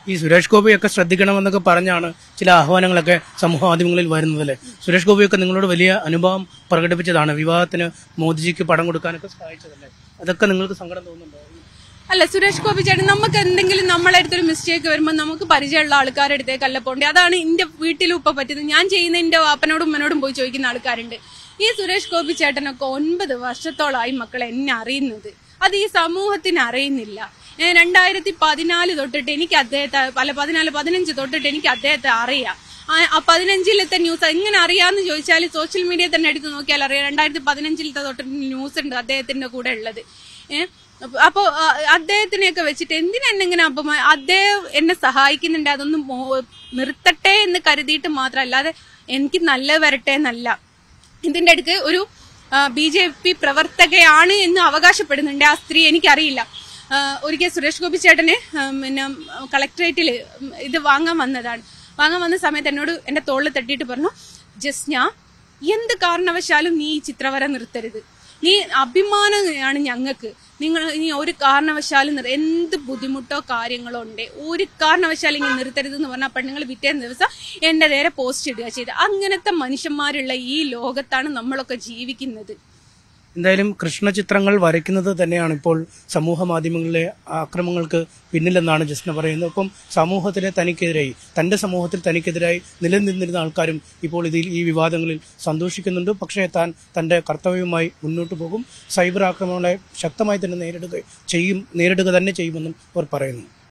ഈ സുരേഷ് ഗോപിയൊക്കെ ശ്രദ്ധിക്കണമെന്നൊക്കെ പറഞ്ഞാണ് ചില ആഹ്വാനങ്ങളൊക്കെ സമൂഹ മാധ്യമങ്ങളിൽ വരുന്നതല്ലേ സുരേഷ് ഗോപിയൊക്കെ നിങ്ങളോട് വലിയ അനുഭവം പ്രകടിപ്പിച്ചതാണ് വിവാഹത്തിന് മോദിജിക്ക് പണം കൊടുക്കാനൊക്കെ സഹായിച്ചതല്ലേ അതൊക്കെ നിങ്ങൾക്ക് സങ്കടം തോന്നുന്നുണ്ടോ അല്ല സുരേഷ് ഗോപി ചേട്ടൻ നമുക്ക് എന്തെങ്കിലും നമ്മളെ അടുത്തൊരു മിസ്റ്റേക്ക് വരുമ്പോൾ നമുക്ക് പരിചയമുള്ള ആൾക്കാരുടെ അടുത്തേക്കല്ല പോണ്ടേ അതാണ് എന്റെ വീട്ടിലും ഇപ്പൊ പറ്റുന്നത് ഞാൻ ചെയ്യുന്ന എന്റെ വാപ്പനോടും ഉമ്മനോടും പോയി ചോദിക്കുന്ന ആൾക്കാരുണ്ട് ഈ സുരേഷ് ഗോപി ചേട്ടനൊക്കെ ഒൻപത് വർഷത്തോളമായി മക്കളെ എന്നെ അറിയുന്നത് അത് ഈ സമൂഹത്തിന് അറിയുന്നില്ല ഞാൻ രണ്ടായിരത്തി പതിനാല് തൊട്ടിട്ട് എനിക്ക് അദ്ദേഹത്തെ അല്ല പതിനാല് പതിനഞ്ച് തൊട്ടിട്ട് എനിക്ക് അദ്ദേഹത്തെ അറിയാം ആ- ആ പതിനഞ്ചിലത്തെ ന്യൂസ് എങ്ങനെ അറിയാന്ന് ചോദിച്ചാൽ സോഷ്യൽ മീഡിയ തന്നെ എടുത്ത് നോക്കിയാൽ അറിയാം രണ്ടായിരത്തി പതിനഞ്ചിലത്തെ തൊട്ടിട്ട് ന്യൂസ് ഉണ്ട് അദ്ദേഹത്തിന്റെ കൂടെ ഉള്ളത് ഏഹ് അപ്പോ ആ, അദ്ദേഹത്തിനെയൊക്കെ വെച്ചിട്ട് എന്തിനാ എന്നെ ഇങ്ങനെ അപമാ അദ്ദേഹം എന്നെ സഹായിക്കുന്നുണ്ട് അതൊന്നും മോ- നിർത്തട്ടെ എന്ന് കരുതിയിട്ട് മാത്രം അല്ലാതെ എനിക്ക് നല്ല വരട്ടെ എന്നല്ല ഇതിന്റെ അടുക്ക് ഒരു ബി ജെ പി പ്രവർത്തകയാണ് എന്ന് അവകാശപ്പെടുന്നുണ്ട് ആ സ്ത്രീ എനിക്കറിയില്ല ആ, ഒരിക്കൽ സുരേഷ് ഗോപി ചേട്ടന് ആ, പിന്നെ കളക്ടറേറ്റിൽ ഇത് വാങ്ങാൻ വന്നതാണ് വാങ്ങാൻ വന്ന സമയത്ത് എന്നോട് എന്റെ തോളിൽ തട്ടിയിട്ട് പറഞ്ഞു ജസ്ന എന്ത് കാരണവശാലും നീ ഈ ചിത്രവര നിർത്തരുത് നീ അഭിമാനമാണ് ഞങ്ങൾക്ക് നിങ്ങൾ ഇനി ഒരു കാരണവശാലും നിർ- എന്ത് ബുദ്ധിമുട്ടോ കാര്യങ്ങളോ ഉണ്ട് ഒരു കാരണവശാലും ഇങ്ങനെ നിർത്തരുത് എന്ന് പറഞ്ഞാൽ പെണ്ണുങ്ങൾ പിറ്റേന്ന് ദിവസം എന്റെ നേരെ പോസ്റ്റ് ഇടുക ചെയ്ത് അങ്ങനത്തെ മനുഷ്യന്മാരുള്ള ഈ ലോകത്താണ് നമ്മളൊക്കെ ജീവിക്കുന്നത് എന്തായാലും കൃഷ്ണ ചിത്രങ്ങൾ വരയ്ക്കുന്നത് തന്നെയാണ് ഇപ്പോൾ സമൂഹ മാധ്യമങ്ങളിലെ ആക്രമങ്ങൾക്ക് പിന്നിലെന്നാണ് ജസ്ന പറയുന്നത് ഒപ്പം സമൂഹത്തിലെ തനിക്കെതിരായി തന്റെ സമൂഹത്തിൽ തനിക്കെതിരായി നിലനിന്നിരുന്ന ആൾക്കാരും ഇപ്പോൾ ഇതിൽ ഈ വിവാദങ്ങളിൽ സന്തോഷിക്കുന്നുണ്ട് പക്ഷേ താൻ തന്റെ കർത്തവ്യവുമായി മുന്നോട്ട് പോകും സൈബർ ആക്രമണങ്ങളെ ശക്തമായി തന്നെ നേരിടുക ചെയ്യും നേരിടുക തന്നെ ചെയ്യുമെന്നും അവർ പറയുന്നു